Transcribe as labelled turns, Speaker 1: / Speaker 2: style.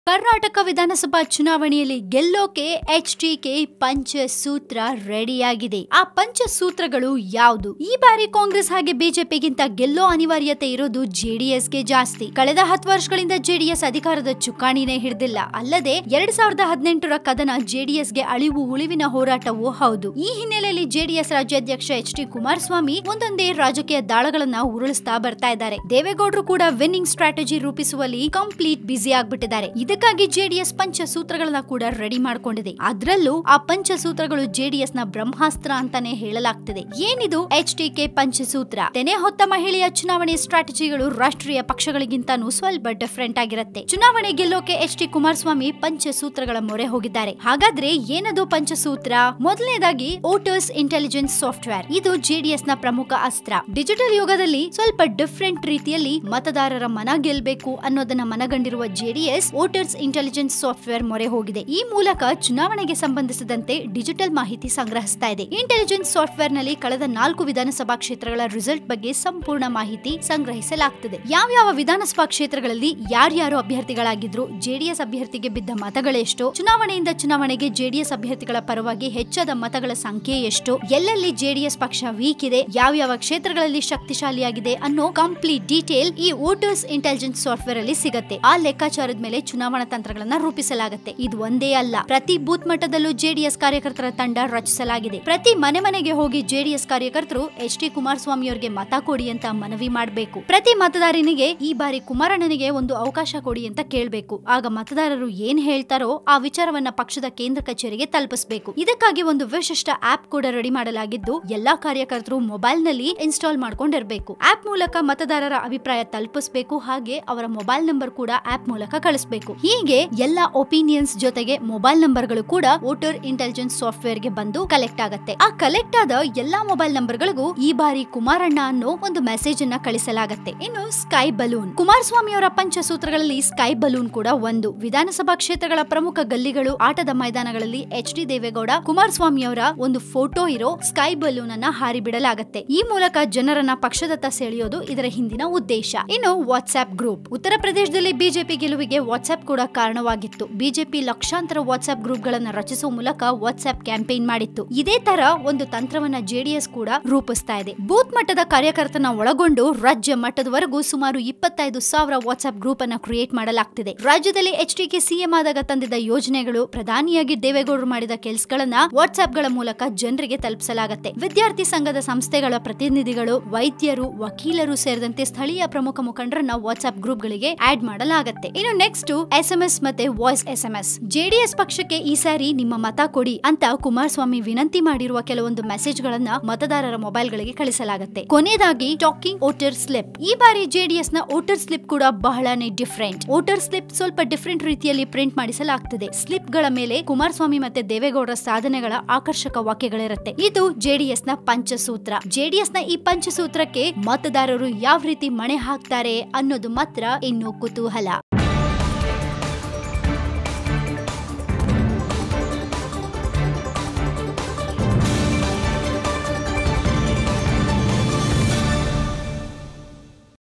Speaker 1: ಕರ್ನಾಟಕ ವಿಧಾನಸಭಾ ಚುನಾವಣೆಯಲ್ಲಿ ಗೆಲ್ಲೋಕೆ H K ಪಂಚಸೂತ್ರ ರೆಡಿಯಾಗಿದೆ ಆ ಪಂಚಸೂತ್ರಗಳು ಯಾವುದು ಈ ಬಾರಿ ಕಾಂಗ್ರೆಸ್ ಹಾಗೆ ಬಿಜೆಪಿಗಿಂತ ಗೆಲ್ಲೋ ಅನಿವಾರ್ಯತೆ ಇರೋದು ಜೆಡಿಎಸ್ಗೆ ಜಾಸ್ತಿ ಕಳೆದ ಹತ್ತು ವರ್ಷಗಳಿಂದ ಜೆಡಿಎಸ್ ಅಧಿಕಾರದ ಚುಕ್ಕಾಣಿನೇ ಹಿಡಿದಿಲ್ಲ ಅಲ್ಲದೆ ಎರಡ್ ಸಾವಿರದ ಹದಿನೆಂಟರ ಕದನ ಜೆಡಿಎಸ್ಗೆ ಅಳಿವು ಉಳಿವಿನ ಹೋರಾಟವೂ ಹೌದು ಈ ಹಿನ್ನೆಲೆಯಲ್ಲಿ ಜೆಡಿಎಸ್ ರಾಜ್ಯಾಧ್ಯಕ್ಷ ಎಚ್ ಡಿ ಕುಮಾರಸ್ವಾಮಿ ಒಂದೊಂದೇ ರಾಜಕೀಯ ದಾಳಗಳನ್ನ ಉರುಳಿಸ್ತಾ ಬರ್ತಾ ಇದ್ದಾರೆ ದೇವೇಗೌಡರು ಕೂಡ ವಿನ್ನಿಂಗ್ ಸ್ಟ್ರಾಟಜಿ ರೂಪಿಸುವಲ್ಲಿ ಕಂಪ್ಲೀಟ್ ಬ್ಯುಸಿ ಆಗ್ಬಿಟ್ಟಿದ್ದಾರೆ ಇದಕ್ಕಾಗಿ ಜೆಡಿಎಸ್ ಪಂಚಸೂತ್ರಗಳನ್ನ ಕೂಡ ರೆಡಿ ಮಾಡ್ಕೊಂಡಿದೆ ಅದ್ರಲ್ಲೂ ಆ ಪಂಚಸೂತ್ರಗಳು ಜೆಡಿಎಸ್ ನ ಬ್ರಹ್ಮಾಸ್ತ್ರ ಅಂತಾನೆ ಹೇಳಲಾಗ್ತಿದೆ ಏನಿದು ಎಚ್ ಕೆ ಪಂಚಸೂತ್ರ ತೆನೆ ಹೊತ್ತ ಮಹಿಳೆಯ ಚುನಾವಣೆ ಸ್ಟ್ರಾಟಜಿಗಳು ರಾಷ್ಟ್ರೀಯ ಪಕ್ಷಗಳಿಗಿಂತಾನು ಸ್ವಲ್ಪ ಡಿಫರೆಂಟ್ ಆಗಿರುತ್ತೆ ಚುನಾವಣೆ ಗೆಲ್ಲೋಕೆ ಎಚ್ ಡಿ ಕುಮಾರಸ್ವಾಮಿ ಪಂಚಸೂತ್ರಗಳ ಮೊರೆ ಹೋಗಿದ್ದಾರೆ ಹಾಗಾದ್ರೆ ಏನದು ಪಂಚಸೂತ್ರ ಮೊದಲನೇದಾಗಿ ವೋಟರ್ಸ್ ಇಂಟೆಲಿಜೆನ್ಸ್ ಸಾಫ್ಟ್ವೇರ್ ಇದು ಜೆಡಿಎಸ್ ನ ಪ್ರಮುಖ ಅಸ್ತ್ರ ಡಿಜಿಟಲ್ ಯುಗದಲ್ಲಿ ಸ್ವಲ್ಪ ಡಿಫರೆಂಟ್ ರೀತಿಯಲ್ಲಿ ಮತದಾರರ ಮನ ಗೆಲ್ಬೇಕು ಅನ್ನೋದನ್ನ ಮನಗಂಡಿರುವ ಜೆಡಿಎಸ್ ವೋಟರ್ಸ್ ಇಂಟೆಲಿಜೆನ್ಸ್ ಸಾಫ್ಟ್ವೇರ್ ಮೊರೆ ಹೋಗಿದೆ ಈ ಮೂಲಕ ಚುನಾವಣೆಗೆ ಸಂಬಂಧಿಸಿದಂತೆ ಡಿಜಿಟಲ್ ಮಾಹಿತಿ ಸಂಗ್ರಹಿಸ್ತಾ ಇದೆ ಇಂಟೆಲಿಜೆನ್ಸ್ ಸಾಫ್ಟ್ವೇರ್ ನಲ್ಲಿ ಕಳೆದ ನಾಲ್ಕು ವಿಧಾನಸಭಾ ಕ್ಷೇತ್ರಗಳ ರಿಸಲ್ಟ್ ಬಗ್ಗೆ ಸಂಪೂರ್ಣ ಮಾಹಿತಿ ಸಂಗ್ರಹಿಸಲಾಗ್ತದೆ ಯಾವ್ಯಾವ ವಿಧಾನಸಭಾ ಕ್ಷೇತ್ರಗಳಲ್ಲಿ ಯಾರ್ಯಾರು ಅಭ್ಯರ್ಥಿಗಳಾಗಿದ್ರು ಜೆಡಿಎಸ್ ಅಭ್ಯರ್ಥಿಗೆ ಬಿದ್ದ ಮತಗಳೆಷ್ಟು ಚುನಾವಣೆಯಿಂದ ಚುನಾವಣೆಗೆ ಜೆಡಿಎಸ್ ಅಭ್ಯರ್ಥಿಗಳ ಪರವಾಗಿ ಹೆಚ್ಚಾದ ಮತಗಳ ಸಂಖ್ಯೆ ಎಷ್ಟು ಎಲ್ಲೆಲ್ಲಿ ಜೆಡಿಎಸ್ ಪಕ್ಷ ವೀಕ್ ಇದೆ ಯಾವ್ಯಾವ ಕ್ಷೇತ್ರಗಳಲ್ಲಿ ಶಕ್ತಿಶಾಲಿಯಾಗಿದೆ ಅನ್ನೋ ಕಂಪ್ಲೀಟ್ ಡೀಟೇಲ್ ಈ ವೋಟರ್ಸ್ ಇಂಟೆಲಿಜೆನ್ಸ್ ಸಾಫ್ಟ್ವೇರ್ ಅಲ್ಲಿ ಸಿಗತ್ತೆ ಆ ಲೆಕ್ಕಾಚಾರದ ಮೇಲೆ ಚುನಾವಣಾ ತಂತ್ರಗಳನ್ನ ರೂಪಿಸಲಾಗುತ್ತೆ ಇದು ಒಂದೇ ಅಲ್ಲ ಪ್ರತಿ ಬೂತ್ ಮಟ್ಟದಲ್ಲೂ ಜೆಡಿಎಸ್ ಕಾರ್ಯಕರ್ತರ ತಂಡ ರಚಿಸಲಾಗಿದೆ ಪ್ರತಿ ಮನೆ ಮನೆಗೆ ಹೋಗಿ ಜೆಡಿಎಸ್ ಕಾರ್ಯಕರ್ತರು ಎಚ್ ಡಿ ಕುಮಾರಸ್ವಾಮಿ ಅವರಿಗೆ ಮತ ಕೊಡಿ ಅಂತ ಮನವಿ ಮಾಡಬೇಕು ಪ್ರತಿ ಮತದಾರನಿಗೆ ಈ ಬಾರಿ ಕುಮಾರಣ್ಣನಿಗೆ ಒಂದು ಅವಕಾಶ ಕೊಡಿ ಅಂತ ಕೇಳಬೇಕು ಆಗ ಮತದಾರರು ಏನ್ ಹೇಳ್ತಾರೋ ಆ ವಿಚಾರವನ್ನ ಪಕ್ಷದ ಕೇಂದ್ರ ಕಚೇರಿಗೆ ತಲುಪಿಸಬೇಕು ಇದಕ್ಕಾಗಿ ಒಂದು ವಿಶಿಷ್ಟ ಆಪ್ ಕೂಡ ರೆಡಿ ಮಾಡಲಾಗಿದ್ದು ಎಲ್ಲಾ ಕಾರ್ಯಕರ್ತರು ಮೊಬೈಲ್ ನಲ್ಲಿ ಇನ್ಸ್ಟಾಲ್ ಮಾಡ್ಕೊಂಡಿರ್ಬೇಕು ಆಪ್ ಮೂಲಕ ಮತದಾರರ ಅಭಿಪ್ರಾಯ ತಲುಪಿಸಬೇಕು ಹಾಗೆ ಅವರ ಮೊಬೈಲ್ ನಂಬರ್ ಕೂಡ ಆಪ್ ಮೂಲಕ ಕಳಿಸಬೇಕು ಹೀಗೆ ಎಲ್ಲಾ ಒಪಿನಿಯನ್ಸ್ ಜೊತೆಗೆ ಮೊಬೈಲ್ ನಂಬರ್ಗಳು ಕೂಡ ವೋಟರ್ ಇಂಟೆಲಿಜೆನ್ಸ್ ಸಾಫ್ಟ್ವೇರ್ ಗೆ ಬಂದು ಕಲೆಕ್ಟ್ ಆಗತ್ತೆ ಆ ಕಲೆಕ್ಟ್ ಆದ ಎಲ್ಲಾ ಮೊಬೈಲ್ ನಂಬರ್ಗಳಿಗೂ ಈ ಬಾರಿ ಕುಮಾರಣ್ಣ ಅನ್ನೋ ಒಂದು ಮೆಸೇಜ್ ಅನ್ನ ಕಳಿಸಲಾಗತ್ತೆ ಇನ್ನು ಸ್ಕೈ ಬಲೂನ್ ಕುಮಾರಸ್ವಾಮಿ ಅವರ ಪಂಚಸೂತ್ರಗಳಲ್ಲಿ ಸ್ಕೈ ಬಲೂನ್ ಕೂಡ ಒಂದು ವಿಧಾನಸಭಾ ಕ್ಷೇತ್ರಗಳ ಪ್ರಮುಖ ಗಲ್ಲಿಗಳು ಆಟದ ಮೈದಾನಗಳಲ್ಲಿ ಎಚ್ ಡಿ ದೇವೇಗೌಡ ಕುಮಾರಸ್ವಾಮಿ ಅವರ ಒಂದು ಫೋಟೋ ಇರೋ ಸ್ಕೈ ಬಲೂನ್ ಅನ್ನ ಹಾರಿ ಬಿಡಲಾಗತ್ತೆ ಈ ಮೂಲಕ ಜನರನ್ನ ಪಕ್ಷದತ್ತ ಸೆಳೆಯೋದು ಇದರ ಹಿಂದಿನ ಉದ್ದೇಶ ಇನ್ನು ವಾಟ್ಸ್ಆಪ್ ಗ್ರೂಪ್ ಉತ್ತರ ಪ್ರದೇಶದಲ್ಲಿ ಬಿಜೆಪಿ ಗೆಲುವಿಗೆ ವಾಟ್ಸ್ಆಪ್ ಕೂಡ ಕಾರಣವಾಗಿತ್ತು ಬಿಜೆಪಿ ಲಕ್ಷಾಂತರ ವಾಟ್ಸ್ಆಪ್ ಗ್ರೂಪ್ ಗಳನ್ನ ರಚಿಸುವ ಮೂಲಕ ವಾಟ್ಸ್ಆಪ್ ಕ್ಯಾಂಪೇನ್ ಮಾಡಿತ್ತು ಇದೇ ತರ ಒಂದು ತಂತ್ರವನ್ನ ಜೆಡಿಎಸ್ ಕೂಡ ರೂಪಿಸ್ತಾ ಇದೆ ಬೂತ್ ಮಟ್ಟದ ಕಾರ್ಯಕರ್ತನ ಒಳಗೊಂಡು ರಾಜ್ಯ ಮಟ್ಟದವರೆಗೂ ಸುಮಾರು ಇಪ್ಪತ್ತೈದು ಸಾವಿರ ವಾಟ್ಸ್ಆಪ್ ಗ್ರೂಪ್ ಅನ್ನ ಕ್ರಿಯೇಟ್ ಮಾಡಲಾಗ್ತಿದೆ ರಾಜ್ಯದಲ್ಲಿ ಎಚ್ ಡಿ ಕೆ ಸಿಎಂ ಆದಾಗ ತಂದಿದ್ದ ಯೋಜನೆಗಳು ಪ್ರಧಾನಿಯಾಗಿ ದೇವೇಗೌಡರು ಮಾಡಿದ ಕೆಲಸಗಳನ್ನ ವಾಟ್ಸ್ಆಪ್ ಗಳ ಮೂಲಕ ಜನರಿಗೆ ತಲುಪಿಸಲಾಗುತ್ತೆ ವಿದ್ಯಾರ್ಥಿ ಸಂಘದ ಸಂಸ್ಥೆಗಳ ಪ್ರತಿನಿಧಿಗಳು ವೈದ್ಯರು ವಕೀಲರು ಸೇರಿದಂತೆ ಸ್ಥಳೀಯ ಪ್ರಮುಖ ಮುಖಂಡರನ್ನ ವಾಟ್ಸ್ಆಪ್ ಗ್ರೂಪ್ ಗಳಿಗೆ ಆಡ್ ಮಾಡಲಾಗುತ್ತೆ ಇನ್ನು ನೆಕ್ಸ್ಟ್ ಎಸ್ ಎಂ ಎಸ್ ಮತ್ತೆ voice S M S JDS ಪಕ್ಷಕ್ಕೆ ಈ ಸಾರಿ ನಿಮ್ಮ ಮತ ಕೊಡಿ ಅಂತ ಕುಮಾರಸ್ವಾಮಿ ವಿನಂತಿ ಮಾಡಿರುವ ಕೆಲವೊಂದು ಮೆಸೇಜ್ ಗಳನ್ನ ಮತದಾರರ ಮೊಬೈಲ್ ಗಳಿಗೆ ಕಳಿಸಲಾಗುತ್ತೆ ಕೊನೆಯದಾಗಿ ಟಾಕಿಂಗ್ ವೋಟರ್ ಸ್ಲಿಪ್ ಈ ಬಾರಿ ಜೆಡಿಎಸ್ ನ ವೋಟರ್ ಸ್ಲಿಪ್ ಕೂಡ ಬಹಳನೇ ಡಿಫ್ರೆಂಟ್ ವೋಟರ್ ಸ್ಲಿಪ್ ಸ್ವಲ್ಪ ಡಿಫ್ರೆಂಟ್ ರೀತಿಯಲ್ಲಿ ಪ್ರಿಂಟ್ ಮಾಡಿಸಲಾಗ್ತದೆ ಸ್ಲಿಪ್ ಗಳ ಮೇಲೆ ಕುಮಾರಸ್ವಾಮಿ ಮತ್ತೆ ದೇವೇಗೌಡರ ಸಾಧನೆಗಳ ಆಕರ್ಷಕ ವಾಕ್ಯಗಳಿರುತ್ತೆ ಇದು ಜೆಡಿಎಸ್ ನ ಪಂಚಸೂತ್ರ ಜೆಡಿಎಸ್ ನ ಈ ಪಂಚಸೂತ್ರಕ್ಕೆ ಮತದಾರರು ಯಾವ ರೀತಿ ಮಣೆ ಹಾಕ್ತಾರೆ ಅನ್ನೋದು ಮಾತ್ರ ಇನ್ನು ಕುತೂಹಲ